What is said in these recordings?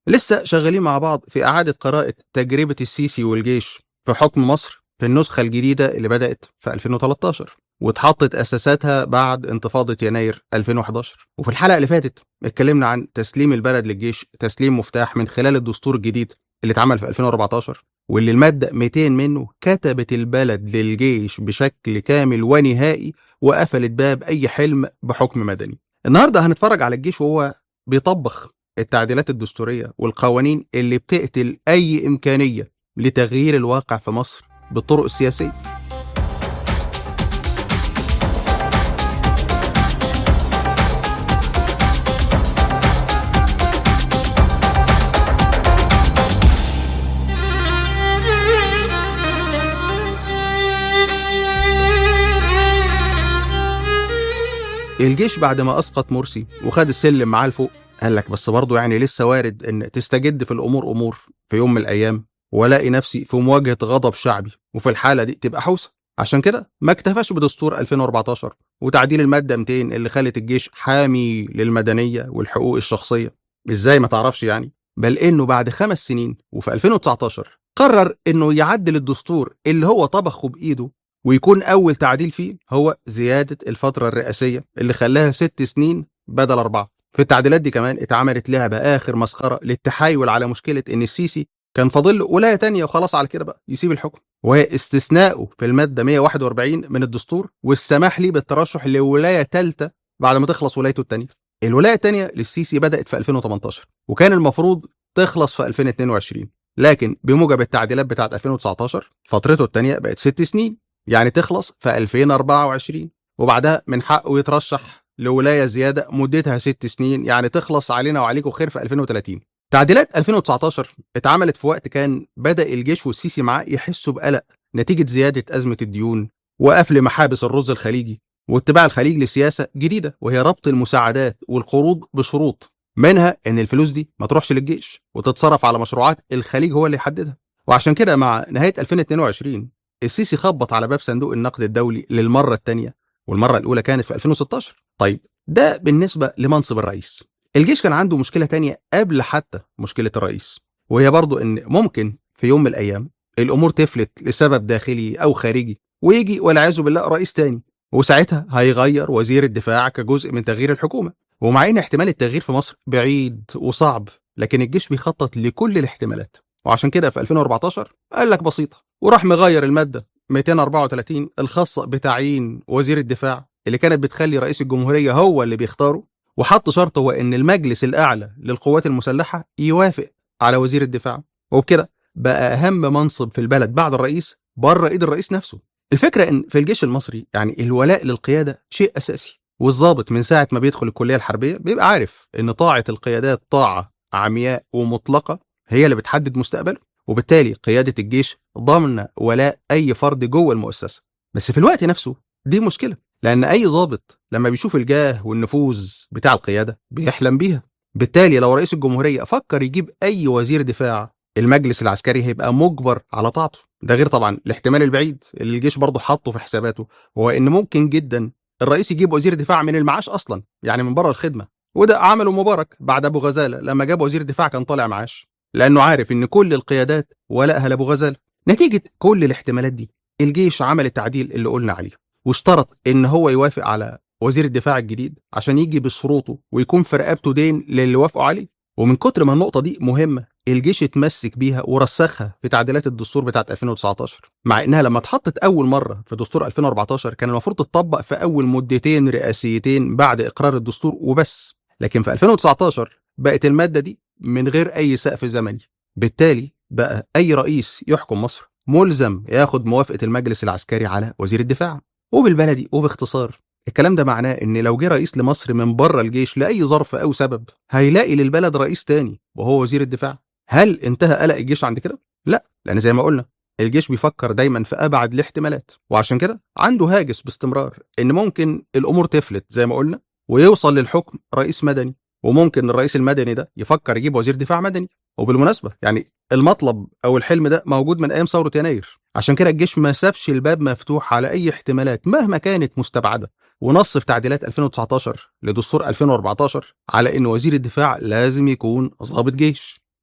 لسه شغالين مع بعض في إعادة قراءة تجربة السيسي والجيش في حكم مصر في النسخة الجديدة اللي بدأت في 2013 واتحطت أساساتها بعد انتفاضة يناير 2011 وفي الحلقة اللي فاتت اتكلمنا عن تسليم البلد للجيش تسليم مفتاح من خلال الدستور الجديد اللي اتعمل في 2014 واللي المادة 200 منه كتبت البلد للجيش بشكل كامل ونهائي وقفلت باب أي حلم بحكم مدني النهاردة هنتفرج على الجيش وهو بيطبخ التعديلات الدستورية والقوانين اللي بتقتل أي إمكانية لتغيير الواقع في مصر بالطرق السياسية الجيش بعد ما اسقط مرسي وخد السلم معاه لفوق قال لك بس برضه يعني لسه وارد ان تستجد في الامور امور في يوم من الايام والاقي نفسي في مواجهه غضب شعبي وفي الحاله دي تبقى حوسه عشان كده ما اكتفاش بدستور 2014 وتعديل الماده 200 اللي خلت الجيش حامي للمدنيه والحقوق الشخصيه ازاي ما تعرفش يعني بل انه بعد خمس سنين وفي 2019 قرر انه يعدل الدستور اللي هو طبخه بايده ويكون أول تعديل فيه هو زيادة الفترة الرئاسية اللي خلاها ست سنين بدل أربعة في التعديلات دي كمان اتعملت لعبة آخر مسخرة للتحايل على مشكلة إن السيسي كان فاضل له ولاية تانية وخلاص على كده بقى يسيب الحكم وهي استثنائه في المادة 141 من الدستور والسماح ليه بالترشح لولاية ثالثة بعد ما تخلص ولايته الثانية الولاية الثانية للسيسي بدأت في 2018 وكان المفروض تخلص في 2022 لكن بموجب التعديلات بتاعت 2019 فترته الثانية بقت ست سنين يعني تخلص في 2024 وبعدها من حقه يترشح لولايه زياده مدتها ست سنين يعني تخلص علينا وعليكم خير في 2030 تعديلات 2019 اتعملت في وقت كان بدا الجيش والسيسي معاه يحسوا بقلق نتيجه زياده ازمه الديون وقفل محابس الرز الخليجي واتباع الخليج لسياسه جديده وهي ربط المساعدات والقروض بشروط منها ان الفلوس دي ما تروحش للجيش وتتصرف على مشروعات الخليج هو اللي يحددها وعشان كده مع نهايه 2022 السيسي خبط على باب صندوق النقد الدولي للمرة الثانية والمرة الأولى كانت في 2016 طيب ده بالنسبة لمنصب الرئيس الجيش كان عنده مشكلة تانية قبل حتى مشكلة الرئيس وهي برضو إن ممكن في يوم من الأيام الأمور تفلت لسبب داخلي أو خارجي ويجي والعياذ بالله رئيس تاني وساعتها هيغير وزير الدفاع كجزء من تغيير الحكومة ومع إن احتمال التغيير في مصر بعيد وصعب لكن الجيش بيخطط لكل الاحتمالات وعشان كده في 2014 قال لك بسيطة وراح مغير المادة 234 الخاصة بتعيين وزير الدفاع اللي كانت بتخلي رئيس الجمهورية هو اللي بيختاره وحط شرط هو إن المجلس الأعلى للقوات المسلحة يوافق على وزير الدفاع وبكده بقى أهم منصب في البلد بعد الرئيس بره إيد الرئيس نفسه الفكرة إن في الجيش المصري يعني الولاء للقيادة شيء أساسي والضابط من ساعة ما بيدخل الكلية الحربية بيبقى عارف إن طاعة القيادات طاعة عمياء ومطلقة هي اللي بتحدد مستقبله وبالتالي قيادة الجيش ضامنة ولاء أي فرد جوه المؤسسة بس في الوقت نفسه دي مشكلة لأن أي ضابط لما بيشوف الجاه والنفوذ بتاع القيادة بيحلم بيها بالتالي لو رئيس الجمهورية فكر يجيب أي وزير دفاع المجلس العسكري هيبقى مجبر على طاعته ده غير طبعا الاحتمال البعيد اللي الجيش برضه حاطه في حساباته وهو ان ممكن جدا الرئيس يجيب وزير دفاع من المعاش اصلا يعني من بره الخدمه وده عمله مبارك بعد ابو غزاله لما جاب وزير دفاع كان طالع معاش لأنه عارف إن كل القيادات ولائها لأبو غزال نتيجة كل الاحتمالات دي الجيش عمل التعديل اللي قلنا عليه واشترط إن هو يوافق على وزير الدفاع الجديد عشان يجي بشروطه ويكون في رقبته دين للي وافقوا عليه ومن كتر ما النقطة دي مهمة الجيش اتمسك بيها ورسخها في تعديلات الدستور بتاعت 2019 مع انها لما اتحطت اول مرة في دستور 2014 كان المفروض تطبق في اول مدتين رئاسيتين بعد اقرار الدستور وبس لكن في 2019 بقت المادة دي من غير أي سقف زمني بالتالي بقى أي رئيس يحكم مصر ملزم ياخد موافقة المجلس العسكري على وزير الدفاع وبالبلدي وباختصار الكلام ده معناه ان لو جه رئيس لمصر من بره الجيش لاي ظرف او سبب هيلاقي للبلد رئيس تاني وهو وزير الدفاع هل انتهى قلق الجيش عند كده لا لان زي ما قلنا الجيش بيفكر دايما في ابعد الاحتمالات وعشان كده عنده هاجس باستمرار ان ممكن الامور تفلت زي ما قلنا ويوصل للحكم رئيس مدني وممكن الرئيس المدني ده يفكر يجيب وزير دفاع مدني وبالمناسبه يعني المطلب او الحلم ده موجود من ايام ثوره يناير عشان كده الجيش ما سابش الباب مفتوح على اي احتمالات مهما كانت مستبعده ونص في تعديلات 2019 لدستور 2014 على ان وزير الدفاع لازم يكون ضابط جيش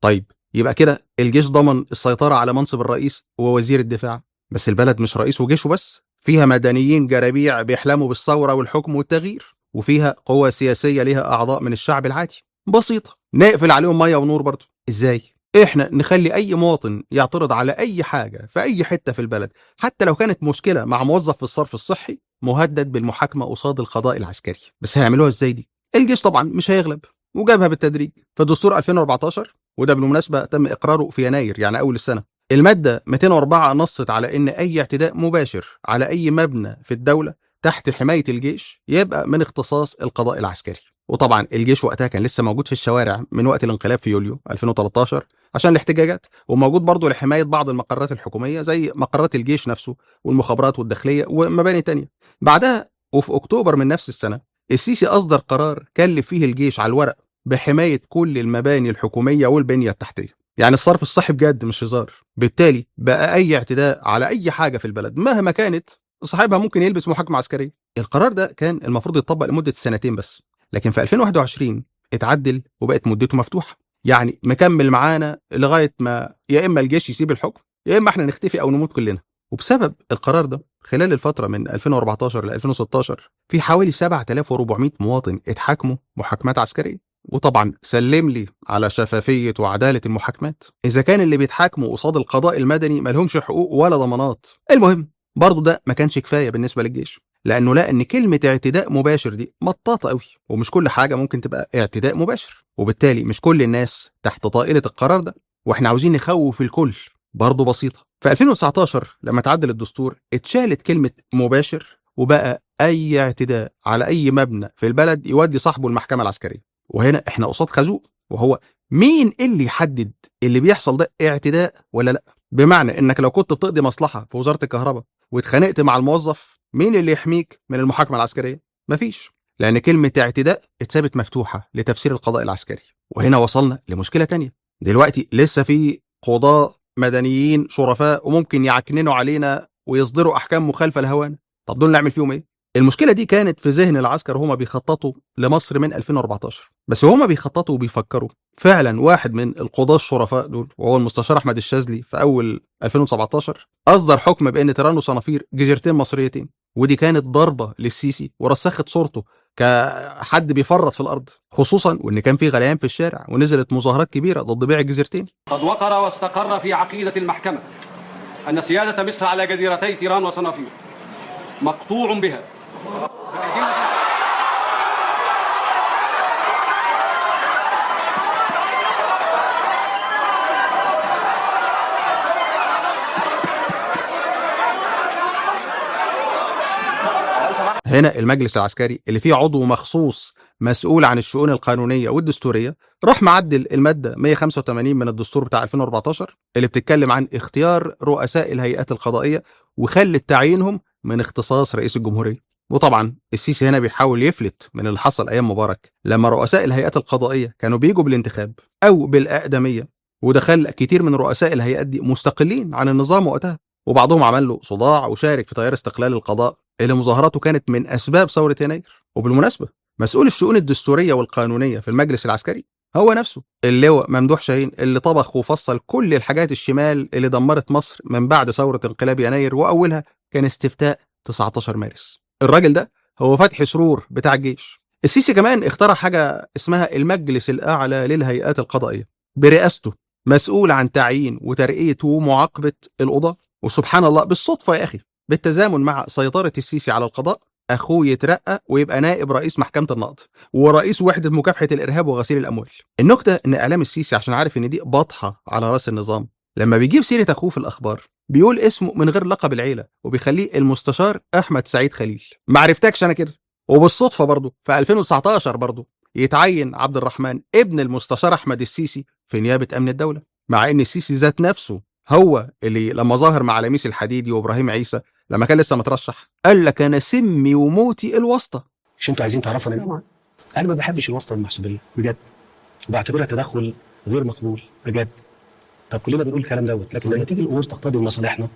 طيب يبقى كده الجيش ضمن السيطره على منصب الرئيس ووزير الدفاع بس البلد مش رئيس وجيشه بس فيها مدنيين جرابيع بيحلموا بالثوره والحكم والتغيير وفيها قوى سياسيه ليها اعضاء من الشعب العادي بسيطه نقفل عليهم ميه ونور برضه ازاي احنا نخلي اي مواطن يعترض على اي حاجه في اي حته في البلد حتى لو كانت مشكله مع موظف في الصرف الصحي مهدد بالمحاكمه قصاد القضاء العسكري بس هيعملوها ازاي دي الجيش طبعا مش هيغلب وجابها بالتدريج في دستور 2014 وده بالمناسبه تم اقراره في يناير يعني اول السنه الماده 204 نصت على ان اي اعتداء مباشر على اي مبنى في الدوله تحت حمايه الجيش يبقى من اختصاص القضاء العسكري وطبعا الجيش وقتها كان لسه موجود في الشوارع من وقت الانقلاب في يوليو 2013 عشان الاحتجاجات وموجود برضه لحمايه بعض المقرات الحكوميه زي مقرات الجيش نفسه والمخابرات والداخليه ومباني تانية بعدها وفي اكتوبر من نفس السنه السيسي اصدر قرار كلف فيه الجيش على الورق بحمايه كل المباني الحكوميه والبنيه التحتيه يعني الصرف الصحي بجد مش هزار بالتالي بقى اي اعتداء على اي حاجه في البلد مهما كانت صاحبها ممكن يلبس محاكمه عسكريه القرار ده كان المفروض يتطبق لمده سنتين بس لكن في 2021 اتعدل وبقت مدته مفتوحه يعني مكمل معانا لغايه ما يا اما الجيش يسيب الحكم يا اما احنا نختفي او نموت كلنا وبسبب القرار ده خلال الفتره من 2014 ل 2016 في حوالي 7400 مواطن اتحاكموا محاكمات عسكريه وطبعا سلم لي على شفافيه وعداله المحاكمات اذا كان اللي بيتحاكموا قصاد القضاء المدني مالهمش حقوق ولا ضمانات المهم برضه ده ما كانش كفايه بالنسبه للجيش لانه لقى ان كلمه اعتداء مباشر دي مطاطه قوي ومش كل حاجه ممكن تبقى اعتداء مباشر وبالتالي مش كل الناس تحت طائله القرار ده واحنا عاوزين نخوف الكل برضه بسيطه في 2019 لما تعدل الدستور اتشالت كلمه مباشر وبقى اي اعتداء على اي مبنى في البلد يودي صاحبه المحكمه العسكريه وهنا احنا قصاد خازوق وهو مين اللي يحدد اللي بيحصل ده اعتداء ولا لا بمعنى انك لو كنت بتقضي مصلحه في وزاره الكهرباء واتخانقت مع الموظف مين اللي يحميك من المحاكمه العسكريه مفيش لان كلمه اعتداء اتسابت مفتوحه لتفسير القضاء العسكري وهنا وصلنا لمشكله تانية دلوقتي لسه في قضاة مدنيين شرفاء وممكن يعكننوا علينا ويصدروا احكام مخالفه لهوانا طب دول نعمل فيهم ايه المشكله دي كانت في ذهن العسكر وهما بيخططوا لمصر من 2014 بس وهما بيخططوا وبيفكروا فعلا واحد من القضاة الشرفاء دول وهو المستشار احمد الشاذلي في اول 2017 اصدر حكم بان تيران وصنافير جزيرتين مصريتين ودي كانت ضربه للسيسي ورسخت صورته كحد بيفرط في الارض خصوصا وان كان في غليان في الشارع ونزلت مظاهرات كبيره ضد بيع الجزيرتين قد وقر واستقر في عقيدة المحكمة أن سيادة مصر على جزيرتي تيران وصنافير مقطوع بها هنا المجلس العسكري اللي فيه عضو مخصوص مسؤول عن الشؤون القانونيه والدستوريه راح معدل الماده 185 من الدستور بتاع 2014 اللي بتتكلم عن اختيار رؤساء الهيئات القضائيه وخلت تعيينهم من اختصاص رئيس الجمهوريه وطبعا السيسي هنا بيحاول يفلت من اللي حصل ايام مبارك لما رؤساء الهيئات القضائيه كانوا بيجوا بالانتخاب او بالاقدميه وده خلى كتير من رؤساء الهيئات دي مستقلين عن النظام وقتها وبعضهم عمل له صداع وشارك في تيار استقلال القضاء اللي مظاهراته كانت من اسباب ثوره يناير وبالمناسبه مسؤول الشؤون الدستوريه والقانونيه في المجلس العسكري هو نفسه اللواء ممدوح شاهين اللي طبخ وفصل كل الحاجات الشمال اللي دمرت مصر من بعد ثوره انقلاب يناير واولها كان استفتاء 19 مارس الراجل ده هو فتحي سرور بتاع الجيش السيسي كمان اخترع حاجه اسمها المجلس الاعلى للهيئات القضائيه برئاسته مسؤول عن تعيين وترقيه ومعاقبه القضاه وسبحان الله بالصدفه يا اخي بالتزامن مع سيطره السيسي على القضاء اخوه يترقى ويبقى نائب رئيس محكمه النقض ورئيس وحده مكافحه الارهاب وغسيل الاموال النكته ان اعلام السيسي عشان عارف ان دي بطحه على راس النظام لما بيجيب سيره اخوه في الاخبار بيقول اسمه من غير لقب العيله وبيخليه المستشار احمد سعيد خليل ما عرفتكش انا كده وبالصدفه برضه في 2019 برضه يتعين عبد الرحمن ابن المستشار احمد السيسي في نيابه امن الدوله مع ان السيسي ذات نفسه هو اللي لما ظاهر مع لميس الحديدي وابراهيم عيسى لما كان لسه مترشح قال لك انا سمي وموتي الواسطه مش انتوا عايزين تعرفوا انا انا ما بحبش الواسطه والمحسوبيه بجد بعتبرها تدخل غير مقبول بجد طب كلنا بنقول الكلام دوت لكن لما تيجي الامور تقتضي مصالحنا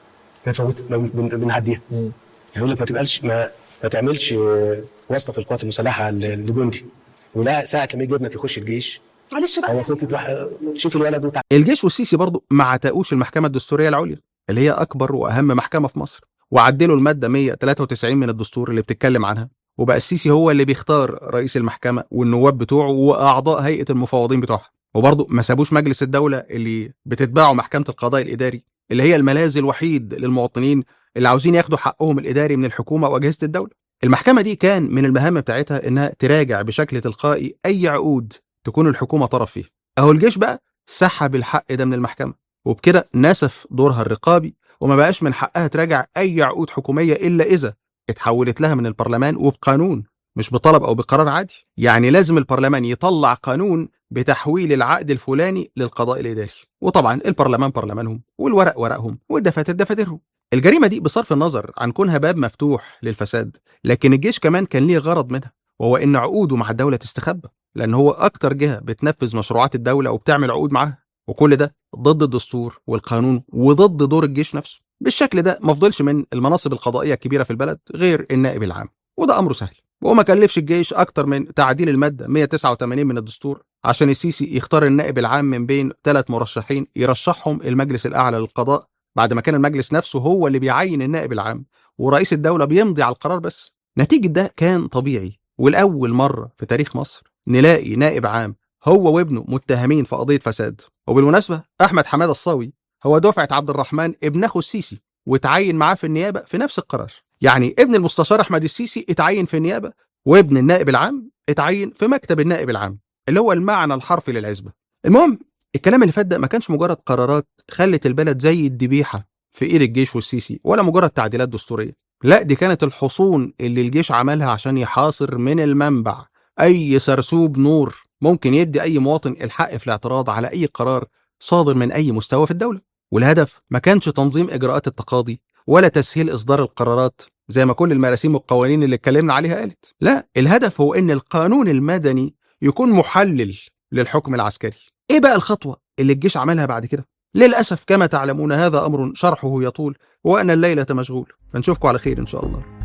بنفوت بن- بن- بنعديها يقول لك ما تبقاش ما, ما تعملش آه، واسطه في القوات المسلحه ل- لجندي ولا ساعه لما يجي ابنك يخش الجيش معلش بقى هو اخوك تروح شوف الولد وتع... الجيش والسيسي برضه ما عتقوش المحكمه الدستوريه العليا اللي هي اكبر واهم محكمه في مصر وعدلوا الماده 193 من الدستور اللي بتتكلم عنها وبقى السيسي هو اللي بيختار رئيس المحكمه والنواب بتوعه واعضاء هيئه المفوضين بتوعها وبرضه ما سابوش مجلس الدوله اللي بتتبعه محكمه القضاء الاداري اللي هي الملاذ الوحيد للمواطنين اللي عاوزين ياخدوا حقهم الاداري من الحكومه واجهزه الدوله المحكمه دي كان من المهام بتاعتها انها تراجع بشكل تلقائي اي عقود تكون الحكومه طرف فيها اهو الجيش بقى سحب الحق ده من المحكمه وبكده نسف دورها الرقابي وما بقاش من حقها تراجع اي عقود حكوميه الا اذا اتحولت لها من البرلمان وبقانون مش بطلب او بقرار عادي يعني لازم البرلمان يطلع قانون بتحويل العقد الفلاني للقضاء الاداري وطبعا البرلمان برلمانهم والورق ورقهم والدفاتر دفاترهم الجريمه دي بصرف النظر عن كونها باب مفتوح للفساد لكن الجيش كمان كان ليه غرض منها وهو ان عقوده مع الدوله تستخبى لان هو اكتر جهه بتنفذ مشروعات الدوله وبتعمل عقود معاها وكل ده ضد الدستور والقانون وضد دور الجيش نفسه بالشكل ده ما فضلش من المناصب القضائيه الكبيره في البلد غير النائب العام وده امره سهل وما كلفش الجيش اكتر من تعديل الماده 189 من الدستور عشان السيسي يختار النائب العام من بين ثلاث مرشحين يرشحهم المجلس الاعلى للقضاء بعد ما كان المجلس نفسه هو اللي بيعين النائب العام ورئيس الدوله بيمضي على القرار بس نتيجه ده كان طبيعي والاول مره في تاريخ مصر نلاقي نائب عام هو وابنه متهمين في قضيه فساد وبالمناسبه احمد حماده الصاوي هو دفعه عبد الرحمن ابن اخو السيسي وتعين معاه في النيابه في نفس القرار يعني ابن المستشار احمد السيسي اتعين في النيابه وابن النائب العام اتعين في مكتب النائب العام اللي هو المعنى الحرفي للعزبه المهم الكلام اللي فات ده ما كانش مجرد قرارات خلت البلد زي الذبيحه في ايد الجيش والسيسي ولا مجرد تعديلات دستوريه لا دي كانت الحصون اللي الجيش عملها عشان يحاصر من المنبع اي سرسوب نور ممكن يدي اي مواطن الحق في الاعتراض على اي قرار صادر من اي مستوى في الدوله والهدف ما كانش تنظيم اجراءات التقاضي ولا تسهيل اصدار القرارات زي ما كل المراسيم والقوانين اللي اتكلمنا عليها قالت لا الهدف هو ان القانون المدني يكون محلل للحكم العسكري ايه بقى الخطوه اللي الجيش عملها بعد كده للاسف كما تعلمون هذا امر شرحه يطول وانا الليله مشغول فنشوفكم على خير ان شاء الله